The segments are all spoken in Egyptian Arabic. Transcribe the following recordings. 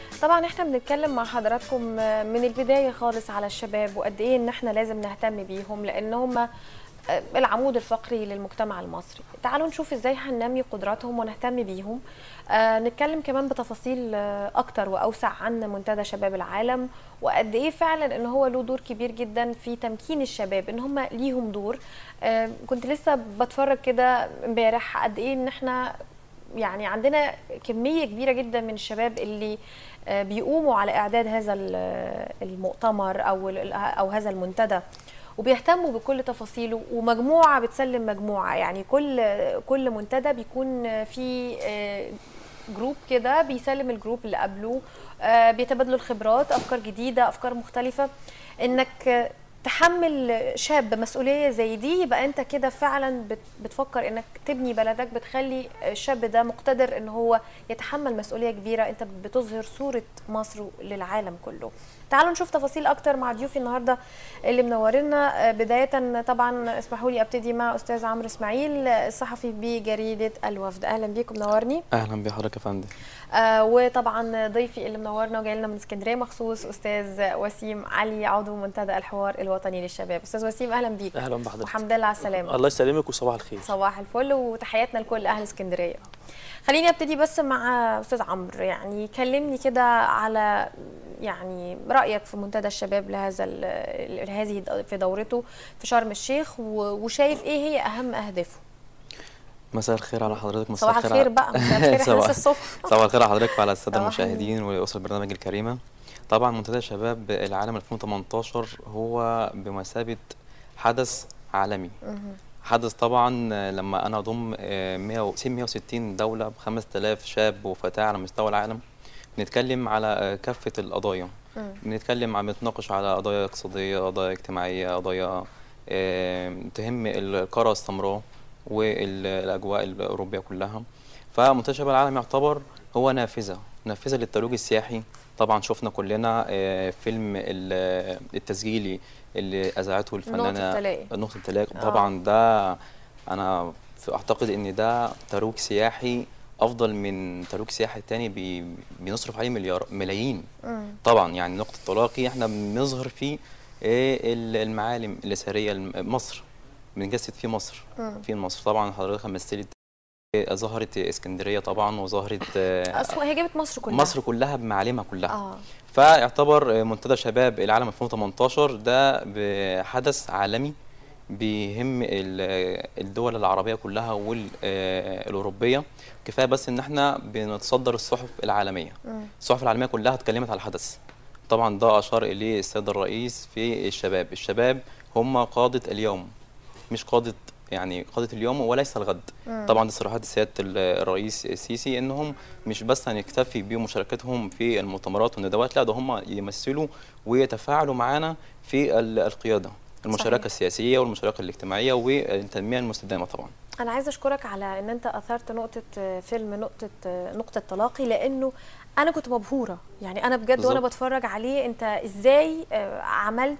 طبعا احنا بنتكلم مع حضراتكم من البدايه خالص على الشباب وقد ايه ان احنا لازم نهتم بيهم لان هم العمود الفقري للمجتمع المصري تعالوا نشوف ازاي هننمي قدراتهم ونهتم بيهم آه نتكلم كمان بتفاصيل آه اكتر واوسع عن منتدى شباب العالم وقد ايه فعلا ان هو له دور كبير جدا في تمكين الشباب ان هم ليهم دور آه كنت لسه بتفرج كده امبارح قد ايه ان احنا يعني عندنا كميه كبيره جدا من الشباب اللي بيقوموا على اعداد هذا المؤتمر او او هذا المنتدى وبيهتموا بكل تفاصيله ومجموعه بتسلم مجموعه يعني كل كل منتدى بيكون في جروب كده بيسلم الجروب اللي قبله بيتبادلوا الخبرات افكار جديده افكار مختلفه انك تحمل شاب مسؤوليه زي دي يبقى انت كده فعلا بتفكر انك تبني بلدك بتخلي الشاب ده مقتدر ان هو يتحمل مسؤوليه كبيره انت بتظهر صوره مصر للعالم كله تعالوا نشوف تفاصيل اكتر مع ضيوفي النهارده اللي منورنا بدايه طبعا اسمحوا لي ابتدي مع استاذ عمرو اسماعيل الصحفي بجريده الوفد اهلا بيكم منورني اهلا بحضرتك يا فندم آه وطبعا ضيفي اللي منورنا وجاي لنا من اسكندريه مخصوص استاذ وسيم علي عضو منتدى الحوار الوطني للشباب استاذ وسيم اهلا بيك اهلا بحضرتك والحمد لله على السلامه الله يسلمك وصباح الخير صباح الفل وتحياتنا لكل اهل اسكندريه خليني ابتدي بس مع استاذ عمرو يعني كلمني كده على يعني رايك في منتدى الشباب لهذا هذه في دورته في شرم الشيخ وشايف ايه هي اهم اهدافه مساء الخير على حضرتك مساء صباح الخير بقى مساء الخير احنا لسه الصبح صباح الخير على حضرتك وعلى الساده المشاهدين واسر البرنامج الكريمه طبعا منتدى شباب العالم 2018 هو بمثابه حدث عالمي حدث طبعا لما انا اضم 160 دوله ب 5000 شاب وفتاه على مستوى العالم بنتكلم على كافه القضايا بنتكلم عم نتناقش على قضايا اقتصاديه قضايا اجتماعيه قضايا تهم القاره السمراء والاجواء الاوروبيه كلها فمنتدى شباب العالم يعتبر هو نافذه نافذه للترويج السياحي طبعا شفنا كلنا فيلم التسجيلي اللي اذاعته الفنانه نقطه التلاقي نقطه التلاقي طبعا ده انا اعتقد ان ده ترويج سياحي افضل من ترويج سياحي تاني بي بنصرف عليه مليار ملايين مم. طبعا يعني نقطه التلاقي احنا بنظهر فيه المعالم الاثريه مصر بنجسد فيه مصر مم. في مصر طبعا حضرتك مثلت ظهرت اسكندريه طبعا وظهرت هي جابت مصر كلها مصر كلها بمعالمها كلها آه. فيعتبر منتدى شباب العالم 2018 ده بحدث عالمي بيهم الدول العربيه كلها والاوروبيه كفايه بس ان احنا بنتصدر الصحف العالميه م. الصحف العالميه كلها اتكلمت على الحدث طبعا ده اشار اليه السيد الرئيس في الشباب الشباب هم قاده اليوم مش قاده يعني قاده اليوم وليس الغد مم. طبعا دي صراحات سياده الرئيس السيسي انهم مش بس هنكتفي بمشاركتهم في المؤتمرات والندوات لا ده هم يمثلوا ويتفاعلوا معانا في القياده المشاركه صحيح. السياسيه والمشاركه الاجتماعيه والتنميه المستدامه طبعا انا عايزه اشكرك على ان انت اثرت نقطه فيلم نقطه نقطه تلاقي لانه انا كنت مبهوره يعني انا بجد بالزبط. وانا بتفرج عليه انت ازاي عملت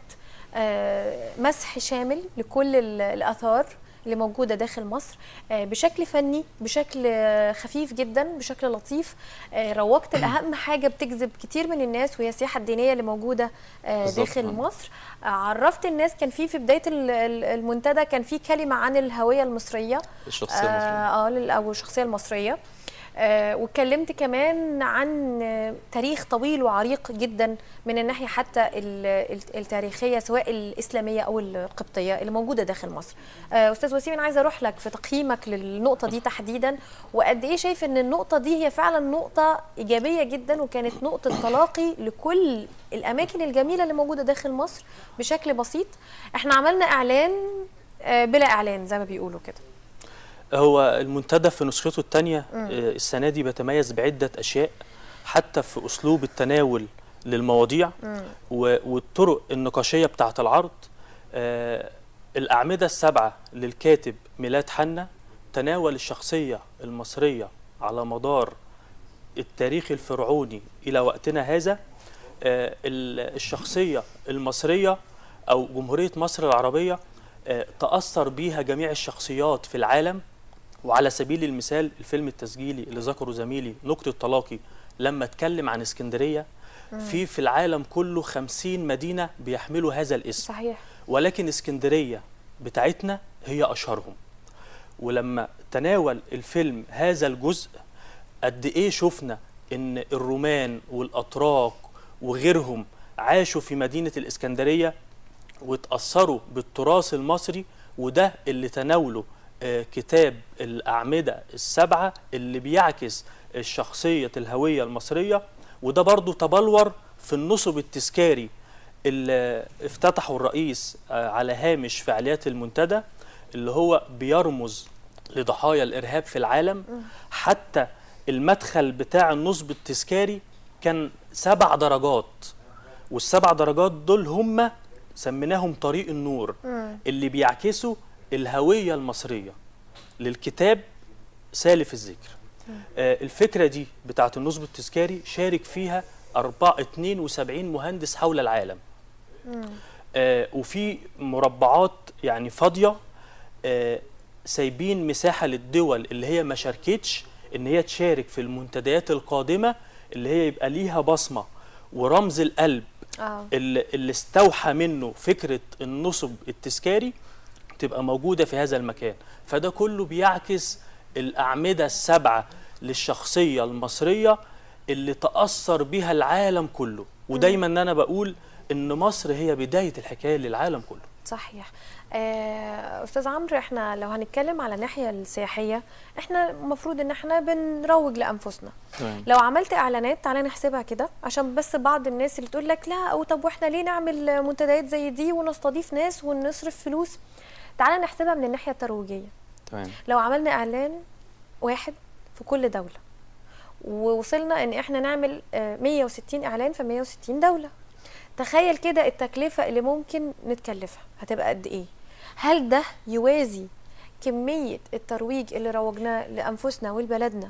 مسح شامل لكل الاثار اللي موجوده داخل مصر بشكل فني بشكل خفيف جدا بشكل لطيف روجت لاهم حاجه بتجذب كتير من الناس وهي السياحه الدينيه اللي موجوده داخل مصر عرفت الناس كان في في بدايه المنتدى كان في كلمه عن الهويه المصريه الشخصيه المصريه اه او الشخصيه المصريه آه واتكلمت كمان عن تاريخ طويل وعريق جدا من الناحيه حتى التاريخيه سواء الاسلاميه او القبطيه اللي موجوده داخل مصر. آه استاذ وسيم انا عايزه اروح لك في تقييمك للنقطه دي تحديدا وقد ايه شايف ان النقطه دي هي فعلا نقطه ايجابيه جدا وكانت نقطه تلاقي لكل الاماكن الجميله اللي موجوده داخل مصر بشكل بسيط. احنا عملنا اعلان آه بلا اعلان زي ما بيقولوا كده. هو المنتدى في نسخته الثانية السنة دي بيتميز بعدة أشياء حتى في أسلوب التناول للمواضيع والطرق النقاشية بتاعة العرض الأعمدة السبعة للكاتب ميلاد حنا تناول الشخصية المصرية على مدار التاريخ الفرعوني إلى وقتنا هذا الشخصية المصرية أو جمهورية مصر العربية تأثر بيها جميع الشخصيات في العالم وعلى سبيل المثال الفيلم التسجيلي اللي ذكره زميلي نقطة تلاقي لما اتكلم عن اسكندريه في في العالم كله خمسين مدينه بيحملوا هذا الاسم صحيح ولكن اسكندريه بتاعتنا هي اشهرهم ولما تناول الفيلم هذا الجزء قد ايه شفنا ان الرومان والاتراك وغيرهم عاشوا في مدينه الاسكندريه واتاثروا بالتراث المصري وده اللي تناوله آه، كتاب الاعمده السبعه اللي بيعكس الشخصيه الهويه المصريه وده برضو تبلور في النصب التذكاري اللي افتتحه الرئيس آه، على هامش فعاليات المنتدى اللي هو بيرمز لضحايا الارهاب في العالم حتى المدخل بتاع النصب التذكاري كان سبع درجات والسبع درجات دول هم سميناهم طريق النور اللي بيعكسوا الهويه المصريه للكتاب سالف الذكر آه، الفكره دي بتاعت النصب التذكاري شارك فيها أربعة 72 مهندس حول العالم آه، وفي مربعات يعني فاضيه آه، سايبين مساحه للدول اللي هي ما شاركتش ان هي تشارك في المنتديات القادمه اللي هي يبقى ليها بصمه ورمز القلب اه اللي, اللي استوحى منه فكره النصب التذكاري تبقى موجوده في هذا المكان فده كله بيعكس الاعمده السبعه للشخصيه المصريه اللي تاثر بها العالم كله ودايما انا بقول ان مصر هي بدايه الحكايه للعالم كله صحيح آه، استاذ عمرو احنا لو هنتكلم على الناحيه السياحيه احنا المفروض ان احنا بنروج لانفسنا تمام لو عملت اعلانات تعالى نحسبها كده عشان بس بعض الناس اللي تقول لك لا او طب واحنا ليه نعمل منتديات زي دي ونستضيف ناس ونصرف فلوس تعالى نحسبها من الناحيه الترويجيه تمام لو عملنا اعلان واحد في كل دوله ووصلنا ان احنا نعمل آه، 160 اعلان في 160 دوله تخيل كده التكلفه اللي ممكن نتكلفها هتبقى قد ايه هل ده يوازي كميه الترويج اللي روجناه لانفسنا ولبلدنا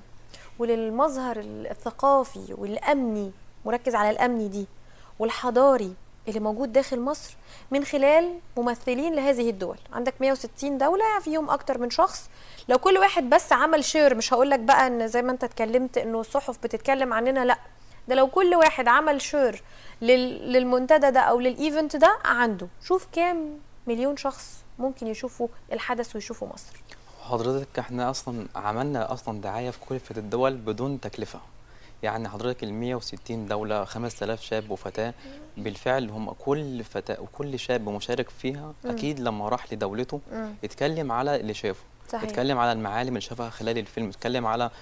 وللمظهر الثقافي والامني مركز على الامني دي والحضاري اللي موجود داخل مصر من خلال ممثلين لهذه الدول عندك 160 دولة فيهم أكتر من شخص لو كل واحد بس عمل شير مش هقول لك بقى ان زي ما انت اتكلمت انه الصحف بتتكلم عننا لا ده لو كل واحد عمل شير لل- للمنتدى ده او للايفنت ده عنده شوف كام مليون شخص ممكن يشوفوا الحدث ويشوفوا مصر حضرتك احنا اصلا عملنا اصلا دعايه في كافه الدول بدون تكلفه يعني حضرتك ال 160 دوله 5000 شاب وفتاه بالفعل هم كل فتاه وكل شاب مشارك فيها اكيد لما راح لدولته مم. اتكلم على اللي شافه صحيح. اتكلم على المعالم اللي شافها خلال الفيلم اتكلم على آه،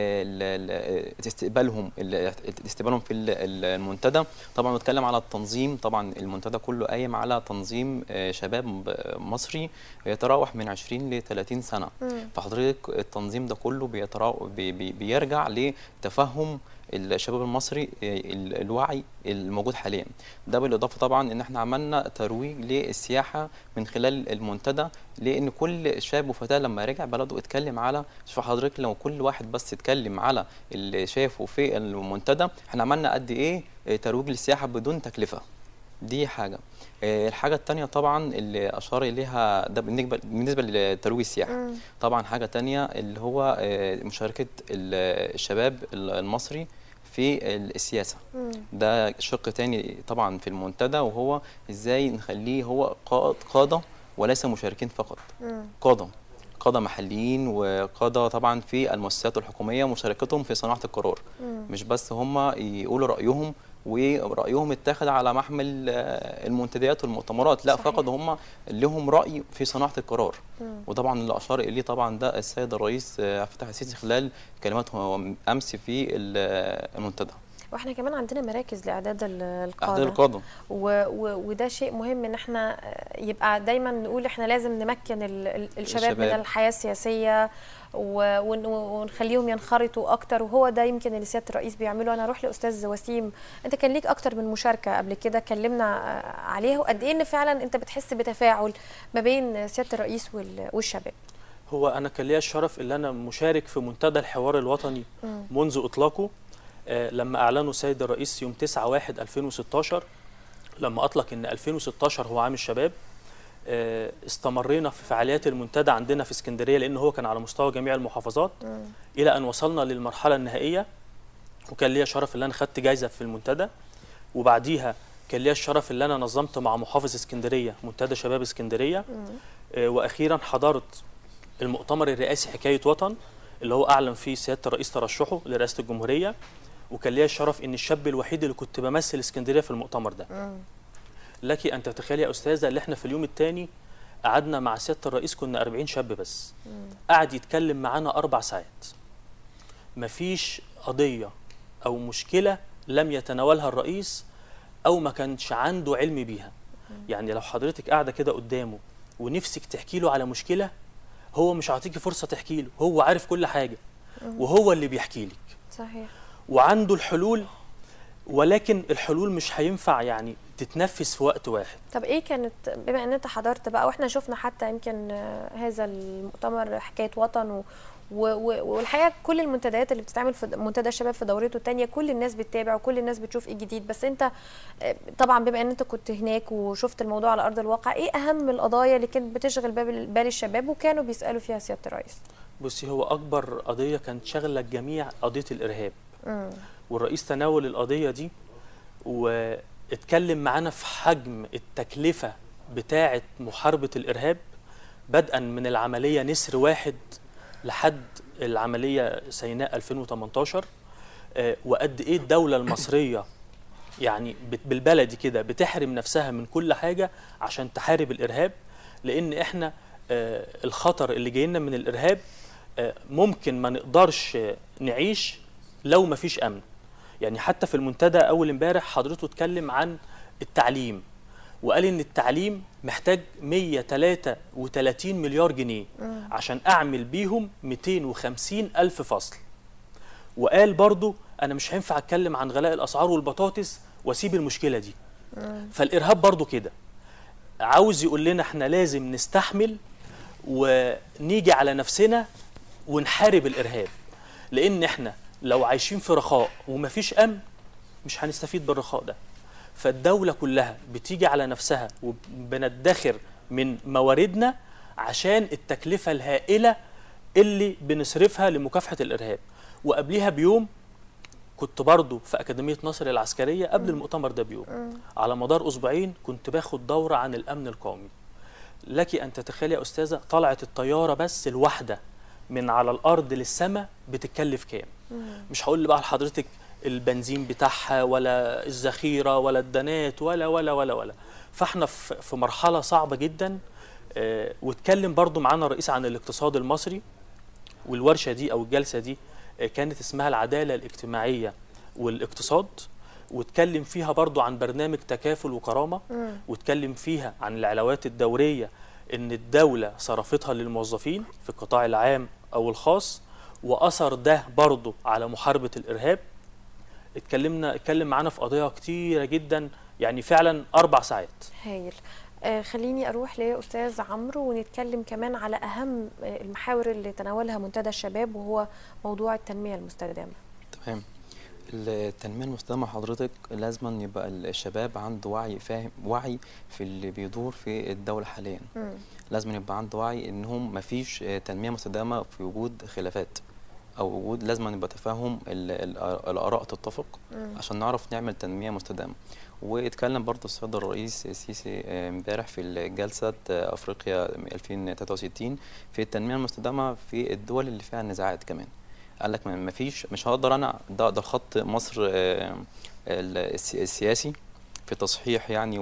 ال- ال- استقبالهم ال- استقبالهم في ال- ال- المنتدى طبعا اتكلم على التنظيم طبعا المنتدى كله قايم على تنظيم آه، شباب مصري يتراوح من 20 ل 30 سنه مم. فحضرتك التنظيم ده كله بيتراو... بي... بي... بيرجع لتفهم الشباب المصري آه، ال- الوعي الموجود حاليا ده بالاضافه طبعا ان احنا عملنا ترويج للسياحه من خلال المنتدى لان كل شاب وفتاه لما رجع بلده اتكلم على شوف حضرتك لو كل واحد بس اتكلم على اللي شافه في المنتدى احنا عملنا قد ايه آه، ترويج للسياحه بدون تكلفه دي حاجه آه، الحاجه الثانيه طبعا اللي اشار اليها ده بالنسبه بالنسبه لترويج السياحه مم. طبعا حاجة تانية اللي هو آه، مشاركة ال- الشباب المصري في السياسة مم. ده شق تاني طبعا في المنتدى وهو ازاي نخليه هو قائد قادة وليس مشاركين فقط مم. قادة قادة محليين وقادة طبعا في المؤسسات الحكومية مشاركتهم في صناعة القرار مم. مش بس هم يقولوا رأيهم ورأيهم اتاخد على محمل آه، المنتديات والمؤتمرات لا صحيح. فقط هم لهم رأي في صناعة القرار مم. وطبعا اللي اشار اليه طبعا ده السيد الرئيس آه، عبد الفتاح السيسي خلال كلماته امس في ال- المنتدى واحنا كمان عندنا مراكز لاعداد ال- القاده اعداد القادم و و وده شيء مهم ان احنا آه، يبقى دايما نقول احنا لازم نمكن ال- ال- الشباب من الشباب. الحياه السياسيه و- ون- ونخليهم ينخرطوا اكتر وهو ده يمكن اللي سياده الرئيس بيعمله انا اروح لاستاذ وسيم انت كان ليك اكتر من مشاركه قبل كده اتكلمنا آه، عليها وقد ايه ان فعلا انت بتحس بتفاعل ما بين سياده الرئيس وال- والشباب هو انا كان ليا الشرف ان انا مشارك في منتدى الحوار الوطني منذ اطلاقه آه، لما اعلنوا السيد الرئيس يوم 9 1 2016 لما اطلق ان 2016 هو عام الشباب آه، استمرينا في فعاليات المنتدى عندنا في اسكندريه لان هو كان على مستوى جميع المحافظات الى ان وصلنا للمرحله النهائيه وكان ليا شرف ان انا خدت جايزه في المنتدى وبعديها كان ليا الشرف ان انا نظمت مع محافظ اسكندريه منتدى شباب اسكندريه آه، واخيرا حضرت المؤتمر الرئاسي حكايه وطن اللي هو اعلن فيه سياده الرئيس ترشحه لرئاسه الجمهوريه وكان ليا الشرف ان الشاب الوحيد اللي كنت بمثل اسكندريه في المؤتمر ده لك ان تتخيلي يا استاذه اللي احنا في اليوم الثاني قعدنا مع سياده الرئيس كنا 40 شاب بس قعد يتكلم معانا اربع ساعات مفيش قضيه او مشكله لم يتناولها الرئيس او ما كانش عنده علم بيها يعني لو حضرتك قاعده كده قدامه ونفسك تحكي له على مشكله هو مش هيعطيكي فرصه تحكي له هو عارف كل حاجه وهو اللي بيحكي لك صحيح وعنده الحلول ولكن الحلول مش هينفع يعني تتنفذ في وقت واحد طب ايه كانت بما ان انت حضرت بقى واحنا شفنا حتى يمكن آه، هذا المؤتمر حكايه وطن و و و والحقيقه كل المنتديات اللي بتتعمل في منتدى الشباب في دورته الثانيه كل الناس بتتابع وكل الناس بتشوف ايه جديد بس انت آه، طبعا بما ان انت كنت هناك وشفت الموضوع على ارض الواقع ايه اهم القضايا اللي كانت بتشغل بال بال الشباب وكانوا بيسالوا فيها سياده الرئيس بصي هو اكبر قضيه كانت شاغله الجميع قضيه الارهاب امم والرئيس تناول القضيه دي واتكلم معانا في حجم التكلفه بتاعه محاربه الارهاب بدءا من العمليه نسر واحد لحد العمليه سيناء 2018 آه، وقد ايه الدوله المصريه يعني بت- بالبلدي كده بتحرم نفسها من كل حاجه عشان تحارب الارهاب لان احنا آه، الخطر اللي جاي لنا من الارهاب آه، ممكن ما نقدرش آه، نعيش لو ما فيش امن يعني حتى في المنتدى اول امبارح حضرته اتكلم عن التعليم وقال ان التعليم محتاج 133 مليار جنيه عشان اعمل بيهم 250 الف فصل وقال برضو انا مش هينفع اتكلم عن غلاء الاسعار والبطاطس واسيب المشكله دي فالارهاب برضو كده عاوز يقول لنا احنا لازم نستحمل ونيجي على نفسنا ونحارب الارهاب لان احنا لو عايشين في رخاء ومفيش امن مش هنستفيد بالرخاء ده فالدوله كلها بتيجي على نفسها وبندخر من مواردنا عشان التكلفه الهائله اللي بنصرفها لمكافحه الارهاب وقبليها بيوم كنت برضو في أكاديمية نصر العسكرية قبل المؤتمر ده بيوم على مدار أسبوعين كنت باخد دورة عن الأمن القومي لك أن تتخيلي يا أستاذة طلعت الطيارة بس الواحدة من على الأرض للسماء بتكلف كام مش هقول بقى لحضرتك البنزين بتاعها ولا الذخيرة ولا الدنات ولا ولا ولا ولا فاحنا في في مرحلة صعبة جدا آه، واتكلم برضو معانا الرئيس عن الاقتصاد المصري والورشه دي او الجلسه دي آه، كانت اسمها العداله الاجتماعيه والاقتصاد واتكلم فيها برضو عن برنامج تكافل وكرامه واتكلم فيها عن العلاوات الدوريه ان الدوله صرفتها للموظفين في القطاع العام او الخاص واثر ده برضو على محاربه الارهاب اتكلمنا اتكلم معانا في قضايا كتيره جدا يعني فعلا اربع ساعات هايل آه خليني اروح لاستاذ عمرو ونتكلم كمان على اهم آه، المحاور اللي تناولها منتدى الشباب وهو موضوع التنميه المستدامه تمام التنمية المستدامة حضرتك لازم يبقى الشباب عنده وعي فاهم وعي في اللي بيدور في الدولة حاليا مم. لازم يبقى عنده وعي انهم مفيش آه، تنمية مستدامة في وجود خلافات او وجود لازم يبقى تفاهم ال- ال- الاراء تتفق عشان نعرف نعمل تنمية مستدامة واتكلم برضه السيد الرئيس السيسي آه، امبارح في جلسة آه، افريقيا 2063 في التنمية المستدامة في الدول اللي فيها نزاعات كمان قال لك ما فيش مش هقدر انا ده ده خط مصر آه، ال- الس- السياسي في تصحيح يعني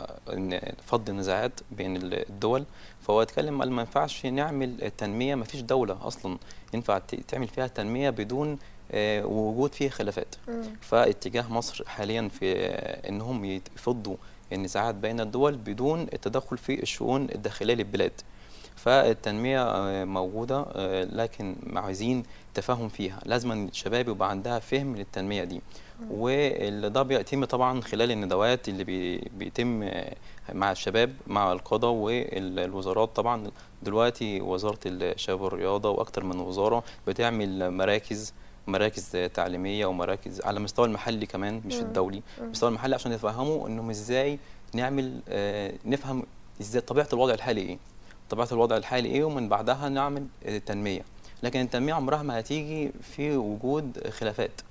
وفض النزاعات بين ال- الدول فهو اتكلم قال ما ينفعش نعمل تنميه ما فيش دوله اصلا ينفع ت- تعمل فيها تنميه بدون آه، وجود فيه خلافات مم. فاتجاه مصر حاليا في آه، انهم يفضوا النزاعات بين الدول بدون التدخل في الشؤون الداخليه للبلاد فالتنميه آه، موجوده آه، لكن عايزين تفاهم فيها لازم الشباب يبقى عندها فهم للتنميه دي وده بيتم طبعا خلال الندوات اللي بي- بيتم آه، مع الشباب مع القضاء والوزارات طبعا دلوقتي وزاره الشباب والرياضه واكتر من وزاره بتعمل مراكز مراكز تعليميه ومراكز على المستوى المحلي كمان مش مم. الدولي المستوى المحلي عشان يفهموا انهم ازاي نعمل آه، نفهم ازاي طبيعه الوضع الحالي ايه طبيعه الوضع الحالي ايه ومن بعدها نعمل آه، تنميه لكن التنميه عمرها ما هتيجي في وجود خلافات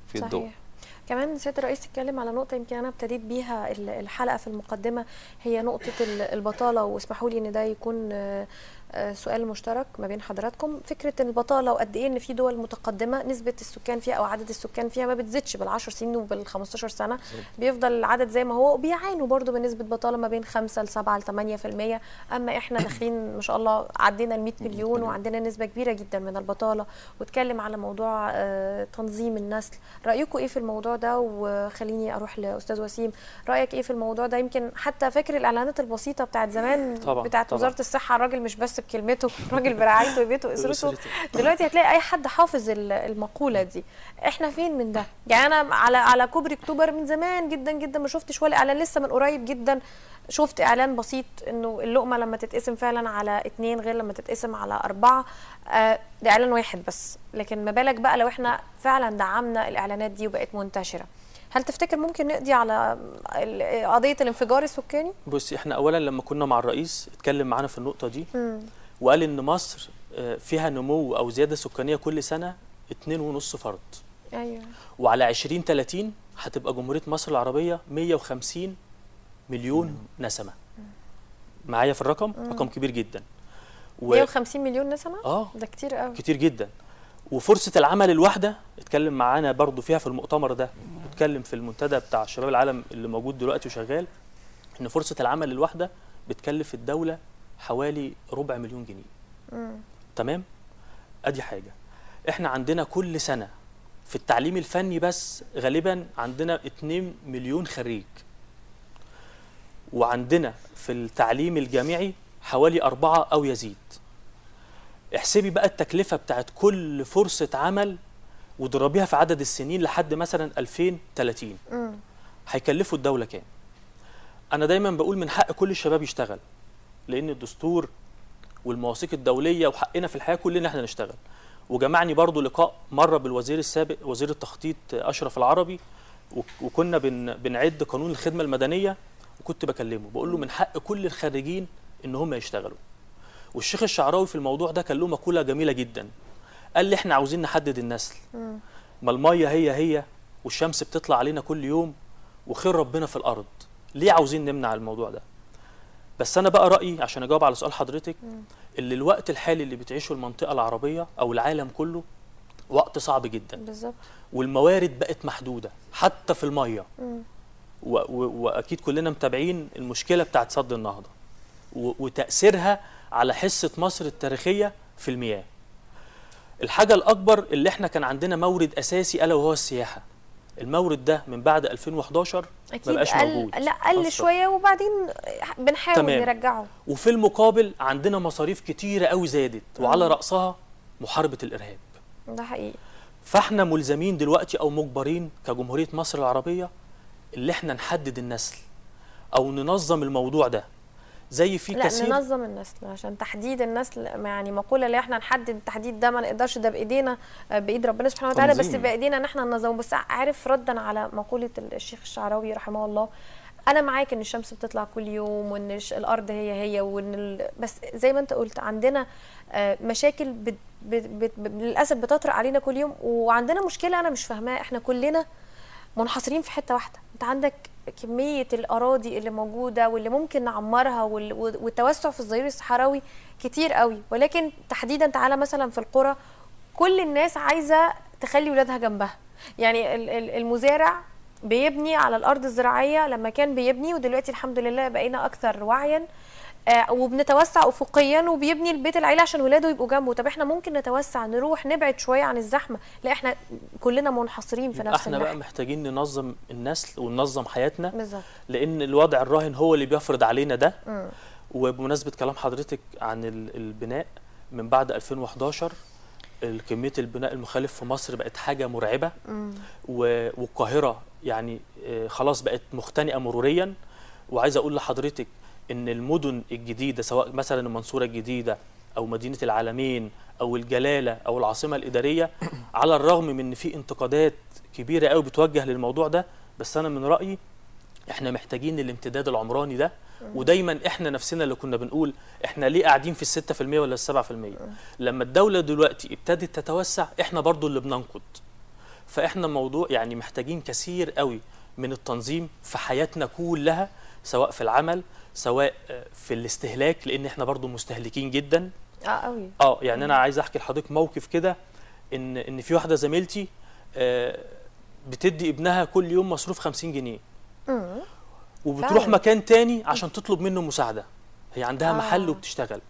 في الدول صحيح. كمان سياده الرئيس اتكلم على نقطه يمكن انا ابتديت بيها ال- الحلقه في المقدمه هي نقطه ال- البطاله واسمحوا لي ان ده يكون آه، آه، سؤال مشترك ما بين حضراتكم فكره البطاله وقد ايه ان في دول متقدمه نسبه السكان فيها او عدد السكان فيها ما بتزيدش بال10 سنين وبال15 سنه بيفضل العدد زي ما هو وبيعانوا برضو بنسبه بطاله ما بين 5 ل 7 ل 8% اما احنا داخلين ما شاء الله عدينا ال 100 مليون وعندنا نسبه كبيره جدا من البطاله واتكلم على موضوع آه، تنظيم النسل رايكم ايه في الموضوع ده وخليني اروح لاستاذ وسيم رايك ايه في الموضوع ده يمكن حتى فاكر الاعلانات البسيطه بتاعت زمان طبعاً، بتاعت طبعاً. وزاره الصحه الراجل مش بس بكلمته الراجل برعايته وبيته واسرته بأسرته. دلوقتي هتلاقي اي حد حافظ ال- المقوله دي احنا فين من ده يعني انا على على كوبري اكتوبر من زمان جدا جدا ما شفتش ولا اعلان لسه من قريب جدا شفت اعلان بسيط انه اللقمه لما تتقسم فعلا على اتنين غير لما تتقسم على اربعه آه ده اعلان واحد بس لكن ما بالك بقى لو احنا فعلا دعمنا الاعلانات دي وبقت منتشره هل تفتكر ممكن نقضي على ال- قضيه الانفجار السكاني؟ بصي احنا اولا لما كنا مع الرئيس اتكلم معانا في النقطه دي وقال ان مصر آه، فيها نمو او زياده سكانيه كل سنه 2.5 فرد ايوه وعلى 2030 هتبقى جمهوريه مصر العربيه 150 مليون نسمه معايا في الرقم رقم كبير جدا و... 150 مليون نسمه؟ اه ده كتير قوي كتير جدا وفرصه العمل الواحده اتكلم معانا برضو فيها في المؤتمر ده اتكلم في المنتدى بتاع شباب العالم اللي موجود دلوقتي وشغال ان فرصه العمل الواحده بتكلف الدوله حوالي ربع مليون جنيه تمام ادي حاجه احنا عندنا كل سنه في التعليم الفني بس غالبا عندنا 2 مليون خريج وعندنا في التعليم الجامعي حوالي أربعة أو يزيد احسبي بقى التكلفة بتاعت كل فرصة عمل وضربيها في عدد السنين لحد مثلا 2030 هيكلفوا الدولة كام أنا دايما بقول من حق كل الشباب يشتغل لأن الدستور والمواثيق الدولية وحقنا في الحياة كلنا احنا نشتغل وجمعني برضو لقاء مرة بالوزير السابق وزير التخطيط أشرف العربي وك- وكنا بن بنعد قانون الخدمة المدنية وكنت بكلمه بقول له من حق كل الخريجين ان هم يشتغلوا والشيخ الشعراوي في الموضوع ده كان له مقولة جميلة جدا قال لي احنا عاوزين نحدد النسل ما المية هي هي والشمس بتطلع علينا كل يوم وخير ربنا في الأرض ليه عاوزين نمنع الموضوع ده بس أنا بقى رأيي عشان أجاوب على سؤال حضرتك اللي الوقت الحالي اللي بتعيشه المنطقة العربية أو العالم كله وقت صعب جدا بالظبط والموارد بقت محدودة حتى في المية و و وأكيد كلنا متابعين المشكلة بتاعت سد النهضة و وتأثيرها على حصة مصر التاريخية في المياه الحاجة الأكبر اللي احنا كان عندنا مورد أساسي ألا وهو السياحة المورد ده من بعد 2011 ما اكيد بقاش قل موجود لا قل أصلاً. شويه وبعدين بنحاول تمام. نرجعه وفي المقابل عندنا مصاريف كتيرة قوي زادت وعلى رأسها محاربة الإرهاب ده حقيقي فاحنا ملزمين دلوقتي او مجبرين كجمهوريه مصر العربيه اللي احنا نحدد النسل او ننظم الموضوع ده زي في لا كثير ننظم النسل عشان تحديد النسل يعني مقوله اللي احنا نحدد التحديد ده ما نقدرش ده بايدينا آه، بايد ربنا سبحانه وتعالى بس تنظيم. بايدينا ان احنا ننظمه بس عارف ردا على مقوله الشيخ الشعراوي رحمه الله انا معاك ان الشمس بتطلع كل يوم وان الش- الارض هي هي وان ال... بس زي ما انت قلت عندنا آه، مشاكل بت... بت... بت... بت... للاسف بتطرق علينا كل يوم وعندنا مشكله انا مش فاهماها احنا كلنا منحصرين في حته واحده انت عندك كميه الاراضي اللي موجوده واللي ممكن نعمرها وال- والتوسع في الظهير الصحراوي كتير قوي ولكن تحديدا تعالى مثلا في القرى كل الناس عايزه تخلي ولادها جنبها يعني ال- ال- المزارع بيبني على الارض الزراعيه لما كان بيبني ودلوقتي الحمد لله بقينا اكثر وعيا آه، وبنتوسع افقيا وبيبني البيت العيله عشان ولاده يبقوا جنبه طب احنا ممكن نتوسع نروح نبعد شويه عن الزحمه لا احنا كلنا منحصرين في يبقى نفس احنا بقى الناحيه محتاجين ننظم النسل وننظم حياتنا بالظبط لان الوضع الراهن هو اللي بيفرض علينا ده وبمناسبه كلام حضرتك عن ال- البناء من بعد 2011 ال- كميه البناء المخالف في مصر بقت حاجه مرعبه و- والقاهره يعني آه، خلاص بقت مختنقه مروريا وعايز اقول لحضرتك ان المدن الجديده سواء مثلا المنصوره الجديده او مدينه العالمين او الجلاله او العاصمه الاداريه على الرغم من ان في انتقادات كبيره قوي بتوجه للموضوع ده بس انا من رايي احنا محتاجين الامتداد العمراني ده ودايما احنا نفسنا اللي كنا بنقول احنا ليه قاعدين في الستة في المية ولا السبعة في المية لما الدولة دلوقتي ابتدت تتوسع احنا برضو اللي بننقض فاحنا موضوع يعني محتاجين كثير قوي من التنظيم في حياتنا كلها سواء في العمل سواء في الاستهلاك لان احنا برضو مستهلكين جدا اه قوي اه يعني انا عايز احكي لحضرتك موقف كده ان ان في واحده زميلتي آه بتدي ابنها كل يوم مصروف 50 جنيه مم. وبتروح فعلا. مكان تاني عشان تطلب منه مساعده هي عندها آه. محل وبتشتغل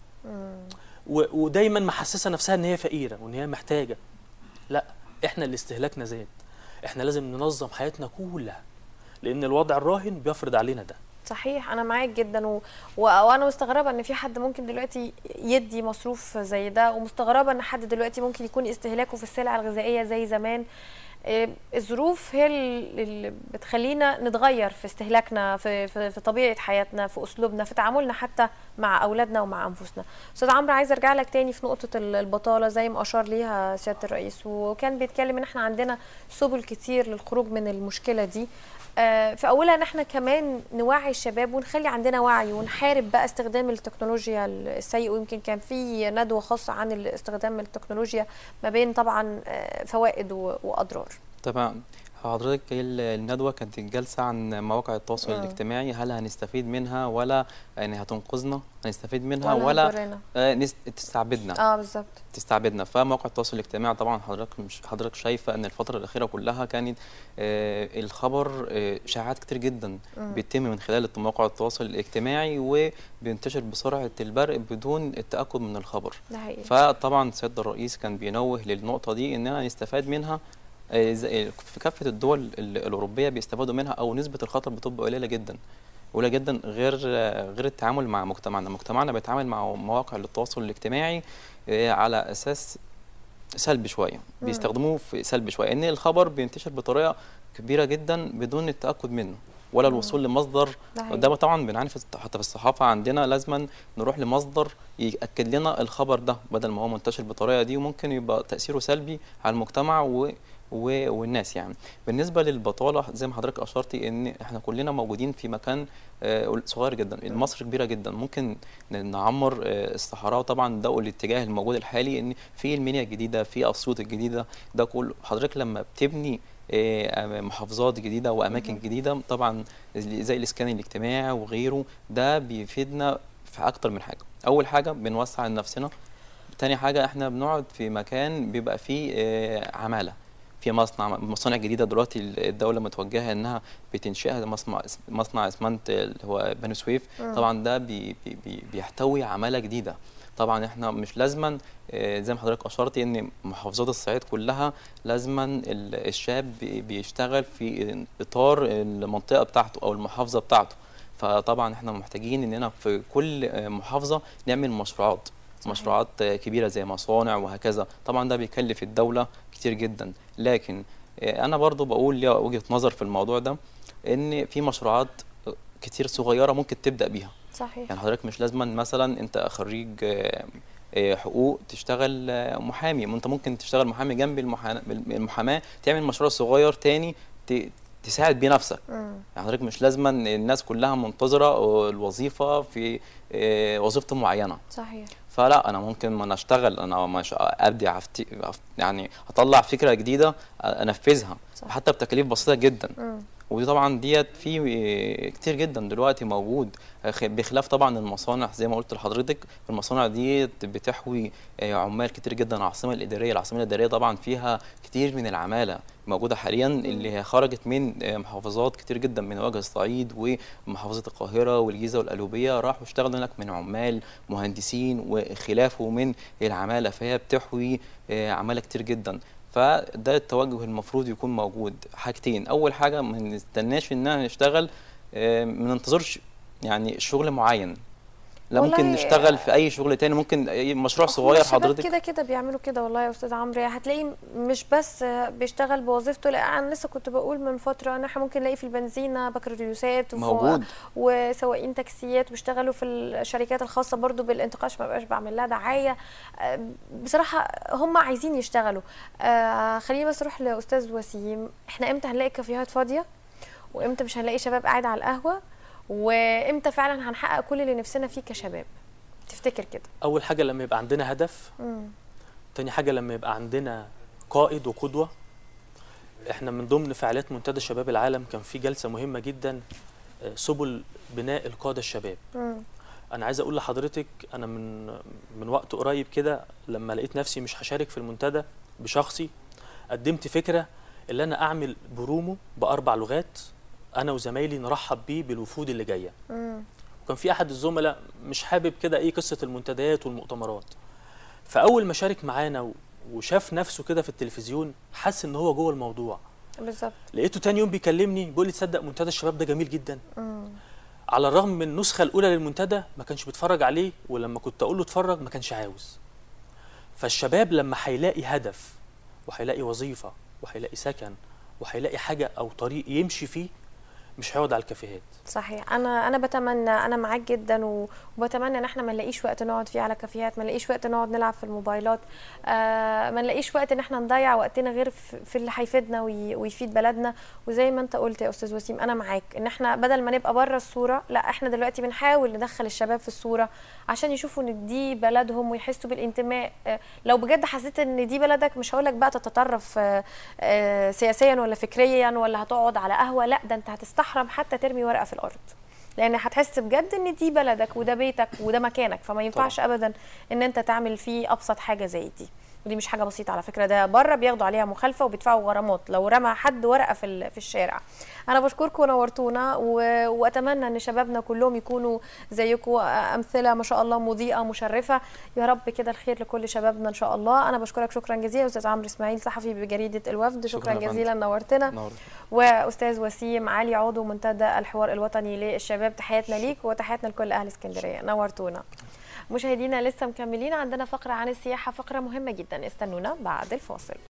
و... ودايما محسسه نفسها ان هي فقيره وان هي محتاجه لا احنا اللي استهلاكنا زاد احنا لازم ننظم حياتنا كلها لان الوضع الراهن بيفرض علينا ده صحيح انا معاك جدا و... و... وانا مستغربه ان في حد ممكن دلوقتي يدي مصروف زي ده ومستغربه ان حد دلوقتي ممكن يكون استهلاكه في السلع الغذائيه زي زمان إيه، الظروف هي ال- اللي بتخلينا نتغير في استهلاكنا في, في, في طبيعه حياتنا في اسلوبنا في تعاملنا حتى مع اولادنا ومع انفسنا استاذ عمرو عايز ارجع لك تاني في نقطه ال- البطاله زي ما اشار ليها سياده الرئيس وكان بيتكلم ان احنا عندنا سبل كتير للخروج من المشكله دي آه، في اولها ان احنا كمان نوعي الشباب ونخلي عندنا وعي ونحارب بقى استخدام التكنولوجيا السيء ويمكن كان في ندوه خاصه عن استخدام التكنولوجيا ما بين طبعا آه، فوائد و- واضرار طبعا حضرتك ال- الندوة كانت الجلسة عن مواقع التواصل مم. الاجتماعي هل هنستفيد منها ولا يعني هتنقذنا هنستفيد منها ولا ولا, هتضرنا. آه، نس- تستعبدنا اه بالظبط تستعبدنا فمواقع التواصل الاجتماعي طبعا حضرتك مش حضرتك شايفه ان الفتره الاخيره كلها كانت آه الخبر آه اشاعات كتير جدا مم. بيتم من خلال مواقع التواصل الاجتماعي وبينتشر بسرعه البرق بدون التاكد من الخبر ده حقيقي فطبعا سياده الرئيس كان بينوه للنقطه دي اننا نستفاد منها آه، زي- في كافه الدول ال- الاوروبيه بيستفادوا منها او نسبه الخطر بتبقى قليله جدا قليله جدا غير آه، غير التعامل مع مجتمعنا مجتمعنا بيتعامل مع مواقع التواصل الاجتماعي آه، على اساس سلبي شويه بيستخدموه في سلبي شويه ان الخبر بينتشر بطريقه كبيره جدا بدون التاكد منه ولا الوصول لمصدر ده حقيقي. ده طبعا بنعاني في حتى في الصحافه عندنا لازما نروح لمصدر ياكد لنا الخبر ده بدل ما هو منتشر بالطريقه دي وممكن يبقى تاثيره سلبي على المجتمع و و- والناس يعني بالنسبه للبطاله زي ما حضرتك اشرتي ان احنا كلنا موجودين في مكان آه، صغير جدا مصر كبيره جدا ممكن ن- نعمر آه، الصحراء طبعا ده الاتجاه الموجود الحالي ان في المنيا الجديده في اسيوط الجديده ده كله حضرتك لما بتبني آه، محافظات جديده واماكن جديده طبعا زي الاسكان الاجتماعي وغيره ده بيفيدنا في اكتر من حاجه اول حاجه بنوسع لنفسنا تاني حاجه احنا بنقعد في مكان بيبقى فيه آه، عماله في مصنع مصانع جديده دلوقتي الدوله متوجهه انها بتنشئها مصنع مصنع اسمنت اللي هو بني سويف طبعا ده بي بي بي بيحتوي عماله جديده طبعا احنا مش لازما آه، زي ما حضرتك اشرتي ان محافظات الصعيد كلها لازما ال- الشاب بي- بيشتغل في اطار المنطقه بتاعته او المحافظه بتاعته فطبعا احنا محتاجين اننا في كل آه، محافظه نعمل مشروعات صحيح. مشروعات آه، كبيره زي مصانع وهكذا طبعا ده بيكلف الدوله كتير جدا لكن آه، انا برضو بقول لي وجهه نظر في الموضوع ده ان في مشروعات آه، كتير صغيره ممكن تبدا بيها صحيح يعني حضرتك مش لازما مثلا انت خريج آه، آه، حقوق تشتغل آه، محامي ما انت ممكن تشتغل محامي جنب المحا- المحاماه تعمل مشروع صغير تاني ت- تساعد بيه نفسك مم. يعني حضرتك مش لازما الناس كلها منتظره الوظيفه في آه، وظيفه معينه صحيح فلا انا ممكن ما أنا اشتغل انا مش ابدي عفتي عف- يعني اطلع فكره جديده انفذها صح. حتى بتكاليف بسيطه جدا مم. ودي طبعا ديت في كتير جدا دلوقتي موجود خ- بخلاف طبعا المصانع زي ما قلت لحضرتك المصانع دي بتحوي آه، عمال كتير جدا العاصمه الاداريه العاصمه الاداريه طبعا فيها كتير من العماله موجوده حاليا اللي هي خرجت من آه، محافظات كتير جدا من وجه الصعيد ومحافظه القاهره والجيزه والقلوبيه راحوا اشتغلوا هناك من عمال مهندسين وخلافه من العماله فهي بتحوي آه، عماله كتير جدا فده التوجه المفروض يكون موجود حاجتين اول حاجه ما نستناش اننا نشتغل آه، ما ننتظرش يعني شغل معين لا ممكن والله نشتغل في اي شغل تاني ممكن أي مشروع أخو صغير الشباب حضرتك كده كده بيعملوا كده والله يا استاذ عمرو يعني هتلاقيه مش بس بيشتغل بوظيفته لا انا لسه كنت بقول من فتره ان احنا ممكن نلاقي في البنزينه بكالوريوسات وفي- موجود. وسواقين تاكسيات وبيشتغلوا في الشركات الخاصه برضو بالانتقاش ما بقاش بعمل لها دعايه آه، بصراحه هم عايزين يشتغلوا آه، خليني بس اروح لاستاذ وسيم احنا امتى هنلاقي كافيهات فاضيه وامتى مش هنلاقي شباب قاعد على القهوه وامتى فعلا هنحقق كل اللي نفسنا فيه كشباب تفتكر كده اول حاجه لما يبقى عندنا هدف مم. تاني حاجه لما يبقى عندنا قائد وقدوه احنا من ضمن فعاليات منتدى شباب العالم كان في جلسه مهمه جدا آه، سبل بناء القاده الشباب مم. انا عايز اقول لحضرتك انا من من وقت قريب كده لما لقيت نفسي مش هشارك في المنتدى بشخصي قدمت فكره اللي انا اعمل برومو باربع لغات انا وزمايلي نرحب بيه بالوفود اللي جايه مم. وكان في احد الزملاء مش حابب كده ايه قصه المنتديات والمؤتمرات فاول ما شارك معانا و- وشاف نفسه كده في التلفزيون حس ان هو جوه الموضوع بالظبط لقيته تاني يوم بيكلمني بيقول لي تصدق منتدى الشباب ده جميل جدا مم. على الرغم من النسخه الاولى للمنتدى ما كانش بيتفرج عليه ولما كنت اقول له اتفرج ما كانش عاوز فالشباب لما هيلاقي هدف وهيلاقي وظيفه وهيلاقي سكن وهيلاقي حاجه او طريق يمشي فيه مش هيقعد على الكافيهات صحيح انا انا بتمنى انا معاك جدا و- وبتمنى ان احنا ما نلاقيش وقت نقعد فيه على كافيهات ما نلاقيش وقت نقعد نلعب في الموبايلات آه ما نلاقيش وقت ان احنا نضيع وقتنا غير في في اللي هيفيدنا وي- ويفيد بلدنا وزي ما انت قلت يا استاذ وسيم انا معاك ان احنا بدل ما نبقى بره الصوره لا احنا دلوقتي بنحاول ندخل الشباب في الصوره عشان يشوفوا ان دي بلدهم ويحسوا بالانتماء آه لو بجد حسيت ان دي بلدك مش هقول لك بقى تتطرف آه آه سياسيا ولا فكريا ولا هتقعد على قهوه لا ده انت هتستحرم حتى ترمي ورقه في الارض لان هتحس بجد ان دي بلدك وده بيتك وده مكانك فما ينفعش ابدا ان انت تعمل فيه ابسط حاجه زي دي ودي مش حاجه بسيطه على فكره ده بره بياخدوا عليها مخالفه وبيدفعوا غرامات لو رمى حد ورقه في ال- في الشارع انا بشكركم ونورتونا و- واتمنى ان شبابنا كلهم يكونوا زيكم امثله ما شاء الله مضيئه مشرفه يا رب كده الخير لكل شبابنا ان شاء الله انا بشكرك شكرا جزيلا استاذ عمرو اسماعيل صحفي بجريده الوفد شكرا, شكراً يا فندم. جزيلا نورتنا نور واستاذ وسيم علي عضو منتدى الحوار الوطني للشباب تحياتنا ليك وتحياتنا لكل اهل اسكندريه نورتونا مشاهدينا لسه مكملين عندنا فقره عن السياحه فقره مهمه جدا استنونا بعد الفاصل